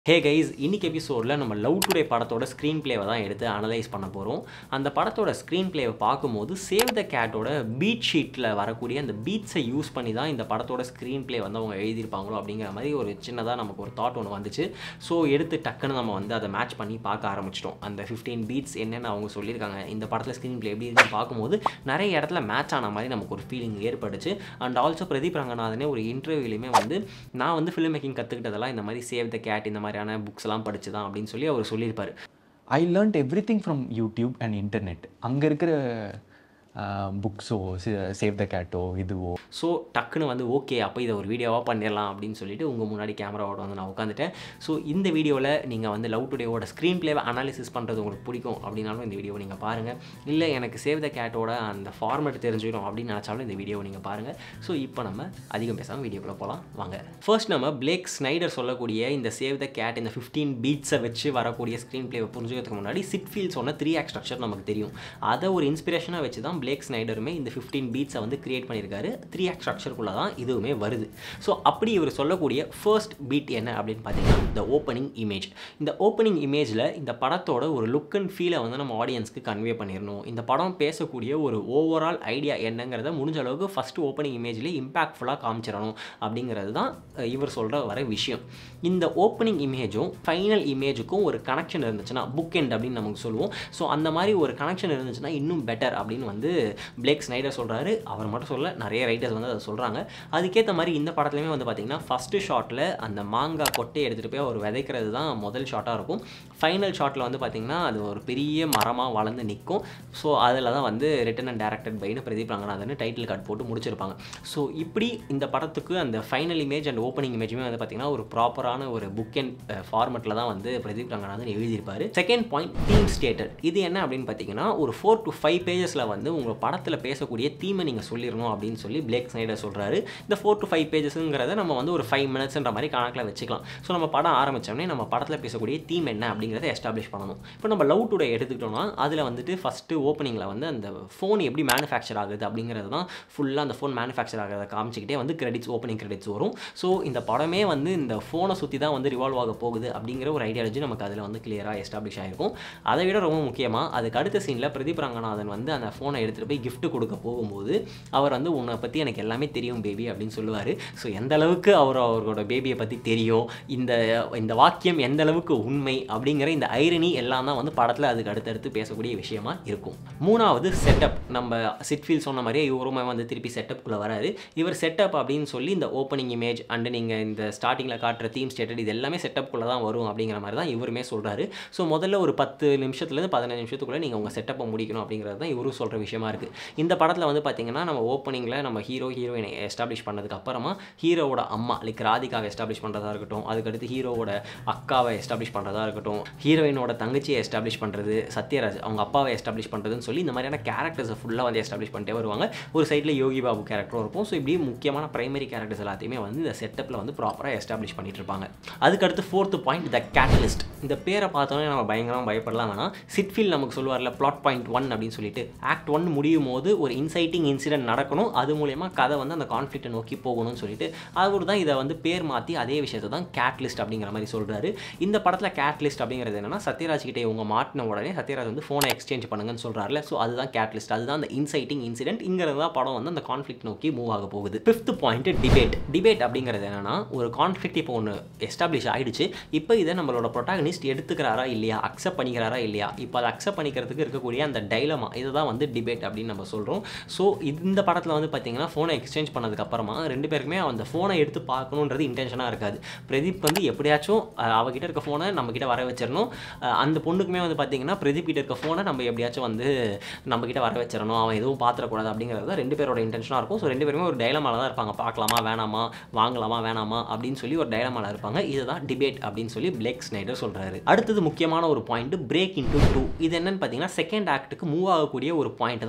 hey guys இன்னைக்கு எபிசோடில் நம்ம லவ் டுடே படத்தோட ஸ்க்ரீன் பிளேவை தான் எடுத்து அனலைஸ் பண்ண போகிறோம் அந்த படத்தோட ஸ்க்ரீன் பிளேவை பார்க்கும்போது சேவ் த கேட்டோட பீட் ஷீட்டில் வரக்கூடிய அந்த பீட்ஸை யூஸ் பண்ணி தான் இந்த படத்தோட ஸ்க்ரீன் பிளே வந்து அவங்க எழுதியிருப்பாங்களோ அப்படிங்கிற மாதிரி ஒரு சின்னதாக நமக்கு ஒரு தாட் ஒன்று வந்துச்சு ஸோ எடுத்து டக்குன்னு நம்ம வந்து அதை மேட்ச் பண்ணி பார்க்க ஆரம்பிச்சிட்டோம் அந்த ஃபிஃப்டீன் பீட்ஸ் என்னென்னு அவங்க சொல்லியிருக்காங்க இந்த படத்தில் ஸ்க்ரீன் பிளே எப்படி இருக்குன்னு பார்க்கும்போது நிறைய இடத்துல மேட்ச் ஆன மாதிரி நமக்கு ஒரு ஃபீலிங் ஏற்பட்டுச்சு அண்ட் ஆல்சோ பிரதீப் ரங்கநாதனே ஒரு இன்டர்வியூலையுமே வந்து நான் வந்து ஃபிலிம் மேக்கிங் கற்றுக்கிட்டதெல்லாம் இந்த மாதிரி சேவ் த கேட் இந்த மாதிரியான புக்ஸ் எல்லாம் படிச்சு தான் அப்படின்னு சொல்லி அவர் சொல்லியிருப்பாரு I learned everything from YouTube and internet அங்கே இருக்கிற புக்ஸோ சேவ் த கேட்டோ இதுவோ ஸோ டக்குன்னு வந்து ஓகே அப்போ இதை ஒரு வீடியோவாக பண்ணிடலாம் அப்படின்னு சொல்லிட்டு உங்கள் முன்னாடி கேமராவோட வந்து நான் உட்காந்துட்டேன் ஸோ இந்த வீடியோவில் நீங்கள் வந்து லவ் டுடேவோட ஸ்க்ரீன் பிளேவை அனாலிசிஸ் பண்ணுறது உங்களுக்கு பிடிக்கும் அப்படின்னாலும் இந்த வீடியோவை நீங்கள் பாருங்கள் இல்லை எனக்கு சேவ் த கேட்டோட அந்த ஃபார்மேட் தெரிஞ்சுக்கணும் அப்படின்னு நினச்சாலும் இந்த வீடியோவை நீங்கள் பாருங்கள் ஸோ இப்போ நம்ம அதிகம் பேசாமல் வீடியோக்குள்ளே போகலாம் வாங்க ஃபர்ஸ்ட் நம்ம பிளேக் ஸ்னைடர் சொல்லக்கூடிய இந்த சேவ் த கேட் இந்த ஃபிஃப்டீன் பீட்ஸை வச்சு வரக்கூடிய ஸ்க்ரீன் பிளேவை புரிஞ்சுக்கிறதுக்கு முன்னாடி சிட் ஃபீல் சொன்ன த்ரீ ஆக்ட் ஸ்ட்ரக்சர் நமக்கு தெரியும் அதை ஒரு இன்ஸ்பிரேஷனாக வச்சு தான் பிளேக் ஸ்னைடருமே இந்த ஃபிஃப்டீன் பீட்ஸை வந்து கிரியேட் பண்ணியிருக்காரு த்ரீ ஆக்ட் ஸ்ட்ரக்சருக்குள்ளே தான் இதுவுமே வருது ஸோ அப்படி இவர் சொல்லக்கூடிய ஃபர்ஸ்ட் பீட் என்ன அப்படின்னு பார்த்தீங்கன்னா இந்த ஓப்பனிங் இமேஜ் இந்த ஓப்பனிங் இமேஜில் இந்த படத்தோட ஒரு லுக் அண்ட் ஃபீலை வந்து நம்ம ஆடியன்ஸ்க்கு கன்வே பண்ணிடணும் இந்த படம் பேசக்கூடிய ஒரு ஓவரால் ஐடியா என்னங்கிறத முடிஞ்ச அளவுக்கு ஃபஸ்ட்டு ஓப்பனிங் இமேஜ்லேயே இம்பாக்ட்ஃபுல்லாக காமிச்சிடணும் அப்படிங்கிறது தான் அஹ், இவர் சொல்கிற வர விஷயம் இந்த ஓப்பனிங் இமேஜும் ஃபைனல் இமேஜுக்கும் ஒரு கனெக்ஷன் இருந்துச்சுன்னா புக் எண்ட் அப்படின்னு நமக்கு சொல்லுவோம் ஸோ அந்த மாதிரி ஒரு கனெக்ஷன் இருந்துச்சுன்னா இன்னும் பெட்டர் அப்படின்னு வந்து பிளேக் ஸ்னைடர் சொல்கிறாரு அவர் மட்டும் சொல்ல நிறைய ரைட்டர்ஸ் வந்து அதை சொல்கிறாங்க அதுக்கேற்ற மாதிரி இந்த படத்துலையுமே வந்து பார்த்திங்கன்னா ஃபஸ்ட்டு ஷாட்டில் அந்த மாங்காய் கொட்டையை எடுத்துகிட்டு போய் அவர் விதைக்கிறது தான் முதல் ஷாட்டாக இருக்கும் ஃபைனல் ஷாட்டில் வந்து பார்த்திங்கன்னா அது ஒரு பெரிய மரமாக வளர்ந்து நிற்கும் ஸோ அதில் தான் வந்து ரிட்டன் அண்ட் டேரக்டட் பைனு பிரதீப் ரங்கநாதன் டைட்டில் கார்டு போட்டு முடிச்சிருப்பாங்க ஸோ இப்படி இந்த படத்துக்கு அந்த ஃபைனல் இமேஜ் அண்ட் ஓப்பனிங் இமேஜுமே வந்து பார்த்திங்கன்னா ஒரு ப்ராப்பரான ஒரு புக் அண்ட் ஃபார்மெட்டில் தான் வந்து பிரதீப் ரங்கநாதன் எழுதியிருப்பார் செகண்ட் பாயிண்ட் தீம் ஸ்டேட்டட் இது என்ன அப்படின்னு பார்த்தீங்கன்னா ஒரு ஃபோர் டு ஃபைவ் பேஜஸில் வந்து உங்கள் படத்தில் பேசக்கூடிய தீமை நீங்கள் சொல்லிடணும் அப்படின்னு சொல்லி பிளேக் ஸ்னைடர் சொல்கிறாரு இந்த ஃபோர் டு ஃபைவ் பேஜஸ்ங்கிறத நம்ம வந்து ஒரு ஃபைவ் மினிட்ஸ்ன்ற மாதிரி கணக்கில் வச்சுக்கலாம் ஸோ நம்ம படம் ஆரம்பித்தோடனே நம்ம படத்தில் பேசக்கூடிய தீம் என்ன அப்படிங்கிறத எஸ்டாப்ளிஷ் பண்ணணும் இப்போ நம்ம லவ் டுடே எடுத்துக்கிட்டோம்னா அதில் வந்துட்டு ஃபஸ்ட்டு ஓப்பனிங்கில் வந்து அந்த ஃபோன் எப்படி மேனுஃபேக்சர் ஆகுது அப்படிங்கிறது தான் ஃபுல்லாக அந்த ஃபோன் மேனுஃபேக்சர் ஆகிறத காமிச்சிக்கிட்டே வந்து கிரெடிட்ஸ் ஓப்பனிங் கிரெடிட்ஸ் வரும் ஸோ இந்த படமே வந்து இந்த ஃபோனை சுற்றி தான் வந்து ரிவால்வ் ஆக போகுது அப்படிங்கிற ஒரு ஐடியாலஜி நமக்கு அதில் வந்து கிளியராக எஸ்டாப்ளிஷ் ஆகிருக்கும் அதை விட ரொம்ப முக்கியமாக அதுக்கு அடுத்த சீனில் பிரதீப் ரங்கநாதன் வந்து அந்த ஃபோனை எடுத்துகிட்டு போய் gift கொடுக்க போகும்போது அவர் வந்து உன்னை பற்றி எனக்கு எல்லாமே தெரியும் பேபி அப்படின்னு சொல்லுவார் ஸோ எந்த அளவுக்கு அவர் அவரோட பேபியை பற்றி தெரியும் இந்த இந்த வாக்கியம் எந்த அளவுக்கு உண்மை அப்படிங்கிற இந்த ஐரணி எல்லாம் தான் வந்து படத்தில் அதுக்கு அடுத்தடுத்து பேசக்கூடிய விஷயமா இருக்கும் மூணாவது செட்டப் நம்ம சிட்ஃபீல் சொன்ன மாதிரியே இவருமே வந்து திருப்பி செட்டப்குள்ளே வராரு இவர் செட்டப் அப்படின்னு சொல்லி இந்த ஓப்பனிங் இமேஜ் அண்டு நீங்கள் இந்த ஸ்டார்டிங்கில் காட்டுற தீம் ஸ்டேட்டட் இது எல்லாமே செட்டப்குள்ளே தான் வரும் அப்படிங்கிற மாதிரி தான் இவருமே சொல்கிறாரு ஸோ முதல்ல ஒரு பத்து நிமிஷத்துலேருந்து பதினஞ்சு நிமிஷத்துக்குள்ளே நீங்கள் உங்கள் செட்டப்பை முடிக்கணும் அப்படிங்கிறது தான் இவரும் சொல்கிற விஷயமா இருக்குது இந்த படத்தில் வந்து பார்த்தீங்கன்னா நம்ம ஓப்பனிங்கில் நம்ம ஹீரோ ஹீரோயினை எஸ்டாப்ளிஷ் பண்ணதுக்கு அப்புறமா ஹீரோவோட அம்மா லைக் ராதிகாவை எஸ்டாப்ளிஷ் பண்ணுறதா இருக்கட்டும் அதுக்கடுத்து ஹீரோவோட அக்காவை எஸ்டாப்ளிஷ் பண்ணுறதா இருக்கட்டும் ஹீரோயினோட தங்கச்சியை எஸ்டாப்ளிஷ் பண்ணுறது சத்யராஜ் அவங்க அப்பாவை எஸ்டாப்ளிஷ் பண்ணுறதுன்னு சொல்லி இந்த மாதிரியான கேரக்டர்ஸை ஃபுல்லாக வந்து எஸ்டாப்ளிஷ் பண்ணிட்டே வருவாங்க ஒரு சைடில் யோகி பாபு கேரக்டரும் இருக்கும் ஸோ இப்படி முக்கியமான பிரைமரி கேரக்டர்ஸ் எல்லாத்தையுமே வந்து இந்த செட்டப்பில் வந்து ப்ராப்பராக எஸ்டாப்ளிஷ் பண்ணிட்டு இருப்பாங்க அதுக்கடுத்து ஃபோர்த்து பாயிண்ட் த கேட்டலிஸ்ட் இந்த பேரை பார்த்தோன்னே நம்ம பயங்கரமாக பயப்படலாம் வேணாம் சிட்ஃபீல் நமக்கு சொல்லுவார்ல பிளாட் பாயிண்ட் ஒன் அப்படின்னு சொல்லிட்டு ஆக்ட் ஒன் முடியும் போது ஒரு இன்சைட்டிங் இன்சிடென்ட் நடக்கணும் அது மூலயமா கதை வந்து அந்த கான்ஃப்ளிக்ட்டை நோக்கி போகணும்னு சொல்லிட்டு அவர் தான் இதை வந்து பேர் மாற்றி அதே விஷயத்தை தான் கேட்லிஸ்ட் அப்படிங்கிற மாதிரி சொல்கிறாரு இந்த படத்தில் கேட்லிஸ்ட் அப்படிங்கிறது என்னன்னா சத்யராஜ் கிட்டே இவங்க மாட்டின உடனே சத்யராஜ் வந்து ஃபோனை எக்ஸ்சேஞ்ச் பண்ணுங்கன்னு சொல்கிறாருல ஸோ அதுதான் கேட்லிஸ்ட் அதுதான் அந்த இன்சைட்டிங் இன்சிடென்ட் இங்கிறது தான் படம் வந்து அந்த கான்ஃப்ளிக்ட் நோக்கி மூவ் ஆக போகுது ஃபிஃப்த் பாயிண்ட் டிபேட் டிபேட் அப்படிங்கிறது என்னன்னா ஒரு கான்ஃப்ளிக்ட் இப்போ ஒன்று எஸ்டாப்ளிஷ் ஆயிடுச்சு இப்போ இதை நம்மளோட ப்ரொட்டாகனிஸ்ட் எடுத்துக்கிறாரா இல்லையா அக்செப்ட் பண்ணிக்கிறாரா இல்லையா இப்போ அதை அக்செப்ட் பண்ணிக்கிறதுக்கு இருக்கக்கூடிய அந்த டைலமா இதுதான் வந்து டிபேட் அப்படின்னு நம்ம சொல்கிறோம் ஸோ இந்த படத்தில் வந்து பார்த்தீங்கன்னா ஃபோனை எக்ஸ்சேஞ்ச் பண்ணதுக்கு அப்புறமா ரெண்டு பேருக்குமே அந்த ஃபோனை எடுத்து பார்க்கணுன்றது இன்டென்ஷனாக இருக்காது பிரதீப் வந்து எப்படியாச்சும் அஹ், அவகிட்ட இருக்க ஃபோனை நம்ம கிட்ட வர வச்சிடணும் அஹ், அந்த பொண்ணுக்குமே வந்து பார்த்தீங்கன்னா பிரதீப் கிட்ட இருக்க ஃபோனை நம்ம எப்படியாச்சும் வந்து நம்ம கிட்ட வர வச்சிடணும் அவன் எதுவும் பார்த்துடக்கூடாது அப்படிங்கிறது தான் ரெண்டு பேரோட இன்டென்ஷனாக இருக்கும் ஸோ ரெண்டு பேருமே ஒரு டைலமால தான் இருப்பாங்க பார்க்கலாமா வேணாமா வாங்கலாமா வேணாமா அப்படின்னு சொல்லி ஒரு டைலமால இருப்பாங்க இதுதான் டிபேட் அப்படின்னு சொல்லி பிளேக் ஸ்னைடர் சொல்கிறாரு அடுத்தது முக்கியமான ஒரு பாயிண்ட் பிரேக் இன்டு டூ இது என்னன்னு பார்த்தீங்கன்னா செகண்ட் ஆக்ட்டுக்கு மூவ் ஆகக்கூடிய ஒரு பாயிண்ட்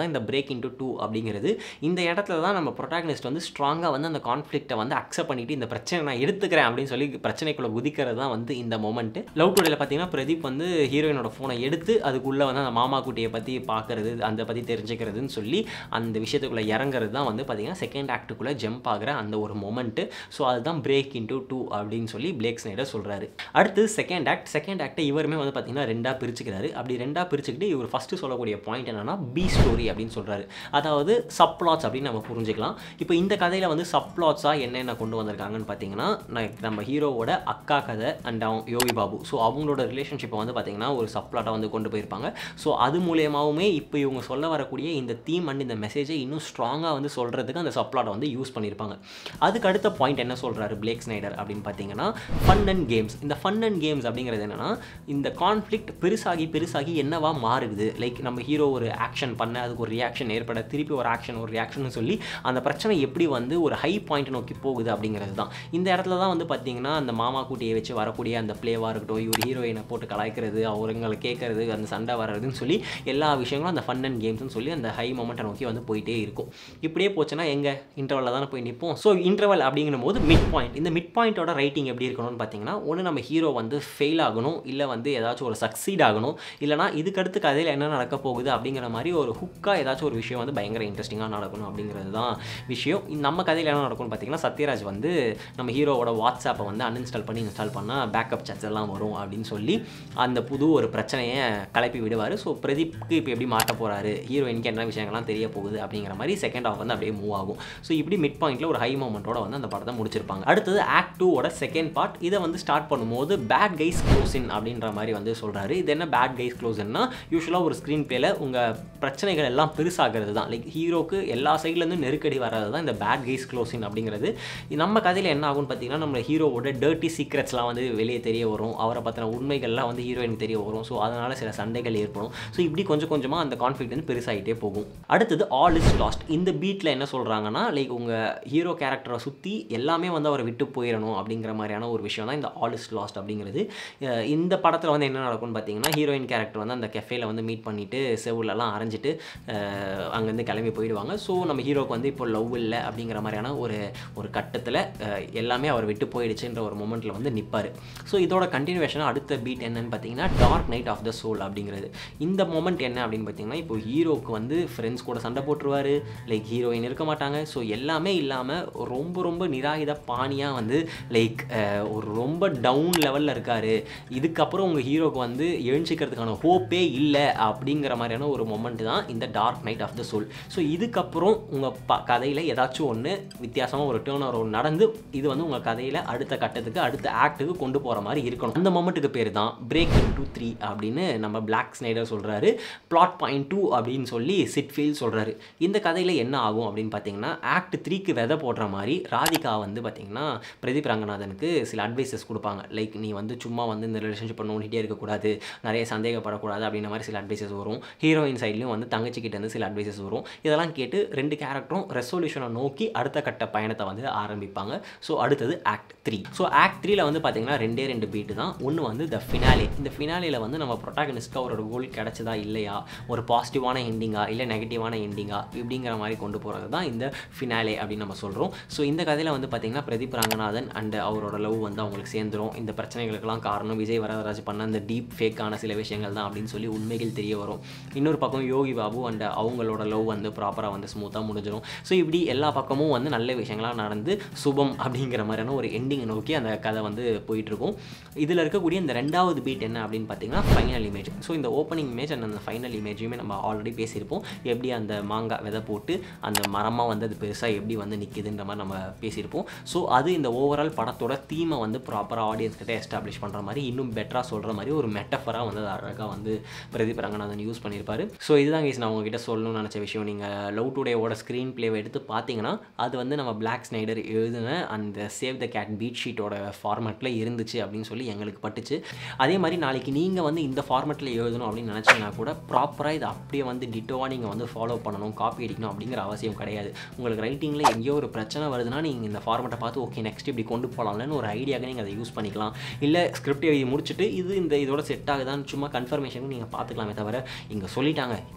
தான் இந்த பிரேக் இன்டு டூ அப்படிங்கிறது இந்த இடத்துல தான் நம்ம ப்ரொட்டாகனிஸ்ட் வந்து ஸ்ட்ராங்காக வந்து அந்த கான்ஃப்ளிக்ட்டை வந்து அக்செப்ட் பண்ணிட்டு இந்த பிரச்சனை நான் எடுத்துக்கிறேன் அப்படின்னு சொல்லி பிரச்சனைக்குள்ளே குதிக்கிறது தான் வந்து இந்த மொமெண்ட் லவ் டுடேல பார்த்தீங்கன்னா பிரதீப் வந்து ஹீரோயினோட ஃபோனை எடுத்து அதுக்குள்ளே வந்து அந்த மாமா குட்டியை பற்றி பார்க்கறது அந்த பற்றி தெரிஞ்சுக்கிறதுன்னு சொல்லி அந்த விஷயத்துக்குள்ளே இறங்குறது தான் வந்து பார்த்தீங்கன்னா செகண்ட் ஆக்டுக்குள்ளே ஜம்ப் ஆகிற அந்த ஒரு மொமெண்ட்டு ஸோ அதுதான் பிரேக் இன்டு டூ அப்படின்னு சொல்லி பிளேக் ஸ்னைடர் சொல்கிறாரு அடுத்து செகண்ட் ஆக்ட் செகண்ட் ஆக்டை இவருமே வந்து பார்த்தீங்கன்னா ரெண்டாக பிரிச்சுக்கிறாரு அப்படி ரெண்டாக பிரிச்சுக்கிட்டு இவர் ஃபஸ்ட்டு சொல்லக்கூடிய பாயிண்ட் என்னன்னா பி ஸ்டோரி அப்படின்னு சொல்கிறாரு அதாவது சப்ளாட்ஸ் அப்படின்னு நம்ம புரிஞ்சுக்கலாம் இப்போ இந்த கதையில் வந்து சப்ளாட்ஸாக என்னென்ன கொண்டு வந்திருக்காங்கன்னு பார்த்தீங்கன்னா நான் நம்ம ஹீரோவோட அக்கா கதை அண்ட் அவன் யோகி பாபு ஸோ அவங்களோட ரிலேஷன்ஷிப்பை வந்து பார்த்தீங்கன்னா ஒரு சப்ளாட்டாக வந்து கொண்டு போயிருப்பாங்க ஸோ அது மூலியமாகவுமே இப்போ இவங்க சொல்ல வரக்கூடிய இந்த தீம் அண்ட் இந்த மெசேஜை இன்னும் ஸ்ட்ராங்காக வந்து சொல்கிறதுக்கு அந்த சப்ளாட்டை வந்து யூஸ் பண்ணியிருப்பாங்க அதுக்கு அடுத்த பாயிண்ட் என்ன சொல்கிறாரு பிளேக் ஸ்னைடர் அப்படின்னு பார்த்தீங்கன்னா ஃபன் அண்ட் கேம்ஸ் இந்த ஃபன் அண்ட் கேம்ஸ் அப்படிங்கிறது என்னென்னா இந்த கான்ஃப்ளிக்ட் பெருசாகி பெருசாகி என்னவா மாறுது லைக் நம்ம ஹீரோ ஒரு ஆக்ஷன் பண்ண அதுக்கு ஒரு ரியாக்ஷன் ஏற்பட திருப்பி ஒரு ஆக்ஷன் ஒரு ரியாக்ஷன் சொல்லி அந்த பிரச்சனை எப்படி வந்து ஒரு ஹை பாயிண்ட் நோக்கி போகுது அப்படிங்கிறது தான் இந்த இடத்துல தான் வந்து பார்த்தீங்கன்னா அந்த மாமா கூட்டியை வச்சு வரக்கூடிய அந்த பிளேவாக இருக்கட்டும் இவர் ஹீரோயினை போட்டு கலாய்க்கிறது அவங்களை கேட்கறது அந்த சண்டை வர்றதுன்னு சொல்லி எல்லா விஷயங்களும் அந்த ஃபன் அண்ட் கேம்ஸ்னு சொல்லி அந்த ஹை மொமெண்ட்டை நோக்கி வந்து போயிட்டே இருக்கும் இப்படியே போச்சுன்னா எங்கே இன்டர்வலில் தானே போய் நிற்போம் ஸோ இன்டர்வல் அப்படிங்கிற போது மிட் பாயிண்ட் இந்த மிட் பாயிண்ட்டோட ரைட்டிங் எப்படி இருக்கணும்னு பார்த்தீங்கன்னா ஒன்று நம்ம ஹீரோ வந்து ஃபெயில் ஆகணும் இல்லை வந்து ஏதாச்சும் ஒரு சக்சீட் ஆகணும் இல்லைனா இதுக்கடுத்து கதையில் என்ன நடக்க போகுது அப்படிங்கிற மாதிரி ஒரு ஹுக்காக ஏதாச்சும் ஒரு விஷயம் வந்து பயங்கர இன்ட்ரெஸ்டிங்காக நடக்கணும் அப்படிங்கிறது தான் விஷயம் இந்த நம்ம கதையில் என்ன நடக்கும்னு பார்த்தீங்கன்னா சத்யராஜ் வந்து நம்ம ஹீரோவோட வாட்ஸ்அப்பை வந்து அன்இன்ஸ்டால் பண்ணி இன்ஸ்டால் பண்ணால் பேக்கப் சார்ஜ் எல்லாம் வரும் அப்படின்னு சொல்லி அந்த புது ஒரு பிரச்சனையை கிளப்பி விடுவார் ஸோ பிரதீப்க்கு இப்போ எப்படி மாட்ட போகிறாரு ஹீரோயினுக்கு என்ன விஷயங்கள்லாம் தெரிய போகுது அப்படிங்கிற மாதிரி செகண்ட் ஆஃப் வந்து அப்படியே மூவ் ஆகும் ஸோ இப்படி மிட் பாயிண்ட்டில் ஒரு ஹை மூமெண்ட்டோட வந்து அந்த படத்தை முடிச்சிருப்பாங்க அடுத்தது ஆக்ட் டூவோட செகண்ட் பார்ட் இதை வந்து ஸ்டார்ட் பண்ணும்போது பேட் கைஸ் க்ளோஸின் அப்படின்ற மாதிரி வந்து சொல்கிறாரு இது என்ன பேட் கைஸ் க்ளோஸ்ன்னா யூஸ்வலாக ஒரு ஸ்க்ரீன் பிளேல உங்கள் பிரச்சனைகள் எல்லாம் பெருசாகிறது தான் லைக் ஹீரோக்கு எல்லா சைட்லேருந்து நெருக்கடி வர்றது தான் இந்த பேட் கைஸ் க்ளோஸின் அப்படிங்கிறது நம்ம கதையில் என்ன ஆகும்னு பார்த்தீங்கன்னா நம்ம ஹீரோவோட டர்ட்டி சீக்ரெட்ஸ்லாம் வந்து வெளியே தெரிய வரும் அவரை பற்றின உண்மைகள்லாம் வந்து ஹீரோயினுக்கு தெரிய வரும் ஸோ அதனால் சில சண்டைகள் ஏற்படும் ஸோ இப்படி கொஞ்சம் கொஞ்சமாக அந்த கான்ஃப்ளிக்ட் வந்து பெருசாகிட்டே போகும் அடுத்தது ஆல் இஸ் லாஸ்ட் இந்த பீட்டில் என்ன சொல்கிறாங்கன்னா லைக் உங்கள் ஹீரோ கேரக்டரை சுற்றி எல்லாமே வந்து அவரை விட்டு போயிடணும் அப்படிங்கிற மாதிரியான ஒரு விஷயம் தான் இந்த ஆல் இஸ் லாஸ்ட் அப்படிங்கிறது அஹ் இந்த படத்தில் வந்து என்ன நடக்கும்னு பார்த்தீங்கன்னா ஹீரோயின் கேரக்டர் வந்து அந்த கெஃபேல வந்து மீட் பண்ணிவிட்டு செவுலெல்லாம் அரைஞ்சிட்டு அஹ் அங்கேருந்து கிளம்பி போயிடுவாங்க ஸோ நம்ம ஹீரோக்கு வந்து இப்போ லவ் இல்லை அப்படிங்கிற மாதிரியான ஒரு ஒரு கட்டத்தில் எல்லாமே அவர் விட்டு போயிடுச்சுன்ற ஒரு மொமெண்ட்டில் வந்து நிற்பார் ஸோ இதோட கண்டினியூவேஷனாக அடுத்த பீட் என்னன்னு பார்த்தீங்கன்னா dark night of the soul அப்படிங்கிறது இந்த மொமெண்ட் என்ன அப்படின்னு பார்த்தீங்கன்னா இப்போ ஹீரோக்கு வந்து ஃப்ரெண்ட்ஸ் கூட சண்டை போட்டுருவார் லைக் ஹீரோயின் இருக்க மாட்டாங்க ஸோ எல்லாமே இல்லாமல் ரொம்ப ரொம்ப நிராயுத பாணியாக வந்து லைக் ஒரு ரொம்ப டவுன் லெவலில் இருக்கார் இதுக்கப்புறம் உங்கள் ஹீரோக்கு வந்து எழுஞ்சிக்கிறதுக்கான ஹோப்பே இல்லை அப்படிங்கிற மாதிரியான ஒரு மொமெண்ட் தான் இந்த dark night of the soul so இதுக்கப்புறம் உங்கள் ப கதையில் ஏதாச்சும் ஒன்று வித்தியாசமாக ஒரு டேர்ன் ஓவர் நடந்து இது வந்து உங்கள் கதையில் அடுத்த கட்டத்துக்கு அடுத்த ஆக்ட்டுக்கு கொண்டு போகிற மாதிரி இருக்கணும் அந்த மொமெண்ட்டுக்கு பேர் தான் பிரேக் இன் டூ த்ரீ அப்படின்னு நம்ம பிளாக் ஸ்னைடர் சொல்கிறாரு பிளாட் பாயிண்ட் டூ அப்படின்னு சொல்லி சிட்ஃபீல் சொல்கிறாரு இந்த கதையில் என்ன ஆகும் அப்படின்னு பார்த்தீங்கன்னா ஆக்ட் த்ரீக்கு விதை போடுற மாதிரி ராதிகா வந்து பார்த்தீங்கன்னா பிரதீப் ரங்கநாதனுக்கு சில அட்வைசஸ் கொடுப்பாங்க லைக் நீ வந்து சும்மா வந்து இந்த ரிலேஷன்ஷிப் நோண்டிகிட்டே இருக்கக்கூடாது நிறைய சந்தேகப்படக்கூடாது அப்படின்ற மாதிரி சில அட்வைசஸ் வரும் ஹீரோயின் சைட்லையும் வந்து தங்கச்சிக்கிட்ட இருந்து சில அட்வைசஸ் வரும் இதெல்லாம் கேட்டு ரெண்டு கேரக்டரும் ரெசல்யூஷனை நோக்கி அடுத்த கட்ட பயணத்தை வந்து ஆரம்பிப்பாங்க ஸோ அடுத்தது ஆக்ட் த்ரீ ஸோ ஆக்ட் த்ரீல வந்து பார்த்தீங்கன்னா ரெண்டே ரெண்டு பீட்டு தான் ஒன்று வந்து த ஃபினாலே இந்த ஃபினாலேல வந்து நம்ம ப்ரொட்டாகனிஸ்க்கு அவரோட கோல் கிடைச்சதா இல்லையா ஒரு பாசிட்டிவான எண்டிங்கா இல்லை நெகட்டிவான எண்டிங்கா இப்படிங்கிற மாதிரி கொண்டு போகிறது தான் இந்த ஃபினாலே அப்படின்னு நம்ம சொல்கிறோம் ஸோ இந்த கதையில் வந்து பார்த்தீங்கன்னா பிரதீப் ரங்கநாதன் அண்ட் அவரோட லவ் வந்து அவங்களுக்கு சேர்ந்துரும் இந்த பிரச்சனைகளுக்கெல்லாம் காரணம் விஜய் வரதராஜ் பண்ண அந்த டீப் ஃபேக்கான சில விஷயங்கள் தான் அப்படின்னு சொல்லி உண்மைகள் தெரிய வரும் இன்னொரு பக்கம் யோகி பாபு அண்ட் அவங்களோட லவ் வந்து ப்ராப்பராக வந்து ஸ்மூத்தாக முடிஞ்சிடும் ஸோ இப்படி எல்லா பக்கமும் வந்து நல்ல விஷயங்களாக நடந்து சுபம் அப்படிங்கிற மாதிரியான ஒரு எண்டிங்கை நோக்கி அந்த கதை வந்து போயிட்டுருக்கும் இதில் இருக்கக்கூடிய இந்த ரெண்டாவது பீட் என்ன அப்படின்னு பார்த்தீங்கன்னா ஃபைனல் இமேஜ் ஸோ இந்த ஓப்பனிங் இமேஜ் அண்ட் அந்த ஃபைனல் இமேஜையுமே நம்ம ஆல்ரெடி பேசியிருப்போம் எப்படி அந்த மாங்காய் விதை போட்டு அந்த மரமாக வந்து அது பெருசாக எப்படி வந்து நிற்கிதுன்ற மாதிரி நம்ம பேசியிருப்போம் ஸோ அது இந்த ஓவரால் படத்தோட தீமை வந்து ப்ராப்பராக ஆடியன்ஸ் கிட்ட எஸ்டாப்ளிஷ் பண்ணுற மாதிரி இன்னும் பெட்டராக சொல்கிற மாதிரி ஒரு மெட்டஃபராக வந்து அது அழகாக வந்து பிரதீப் ரங்கநாதன் யூஸ் பண்ணியிருப்பாரு ஸோ இதுதான் கேஸ் நான் உங்ககிட்ட சொல்லணும்னு நினச்ச விஷயம் நீங்கள் லவ் டுடேவோட ஸ்க்ரீன் பிளேவை எடுத்து பார்த்தீங்கன்னா அது வந்து நம்ம பிளாக் ஸ்னைடர் எழுதின அந்த சேவ் த கேட் பீட் ஷீட்டோட ஃபார்மேட்டில் இருந்துச்சு அப்படின்னு சொல்லி எங்களுக்கு பட்டுச்சு அதே மாதிரி நாளைக்கு நீங்கள் வந்து இந்த ஃபார்மேட்டில் எழுதணும் அப்படின்னு நினச்சிங்கன்னா கூட ப்ராப்பராக இதை அப்படியே வந்து டிட்டோவாக நீங்கள் வந்து ஃபாலோ பண்ணணும் காப்பி அடிக்கணும் அப்படிங்கிற அவசியம் கிடையாது உங்களுக்கு ரைட்டிங்கில் எங்கேயோ ஒரு பிரச்சனை வருதுன்னா நீங்கள் இந்த ஃபார்மேட்டை பார்த்து ஓகே நெக்ஸ்ட் இப்படி கொண்டு போகலாம்னு ஒரு ஐடியாவுக்கு நீங்கள் அதை யூஸ் பண்ணிக்கலாம் இல்லை ஸ்கிரிப்ட் எழுதி முடிச்சுட்டு இது இந்த இதோட செட் ஆகுதான்னு சும்மா கன்ஃபர்மேஷனுக்கு நீங்கள் பார்த்துக்கலாமே தவிர இங்கே சொல்லிட்டாங்க இந்த மாதிரி தான்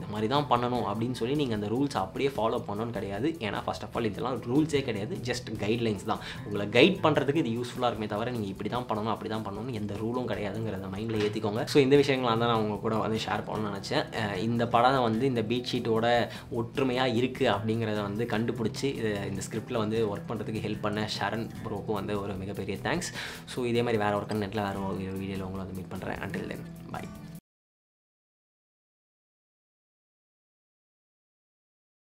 தான் பண்ணணும் அப்படின்னு சொல்லி நீங்கள் அந்த ரூல்ஸ் அப்படியே ஃபாலோ பண்ணணும்னு கிடையாது ஏன்னா ஃபர்ஸ்ட் ஆஃப் ஆல் இதெல்லாம் ரூல்ஸே கிடையாது ஜஸ்ட் கைட்லைன்ஸ் தான் உங்களை கைட் பண்ணுறதுக்கு இது யூஸ்ஃபுல்லாக இருக்குமே தவிர நீங்கள் இப்படி தான் பண்ணணும் அப்படி தான் பண்ணணும் எந்த ரூலும் கிடையாதுங்கிறத மைண்டில் ஏற்றிக்கோங்க ஸோ இந்த விஷயங்கள்லாம் தான் நான் உங்க கூட வந்து ஷேர் பண்ணணும்னு நினச்சேன் அஹ் இந்த படம் வந்து இந்த பீட் ஷீட்டோட ஒற்றுமையாக இருக்குது அப்படிங்கிறத வந்து கண்டுபிடிச்சி இது இந்த ஸ்கிரிப்டில் வந்து ஒர்க் பண்ணுறதுக்கு ஹெல்ப் பண்ண ஷரண் ப்ரோக்கும் வந்து ஒரு மிகப்பெரிய தேங்க்ஸ் ஸோ இதே மாதிரி வேறு ஒரு கண்டென்ட்டில் வேறு ஒரு வீடியோவில் உங்களை வந்து மீட் பண்ணுறேன் அண்டில் தென்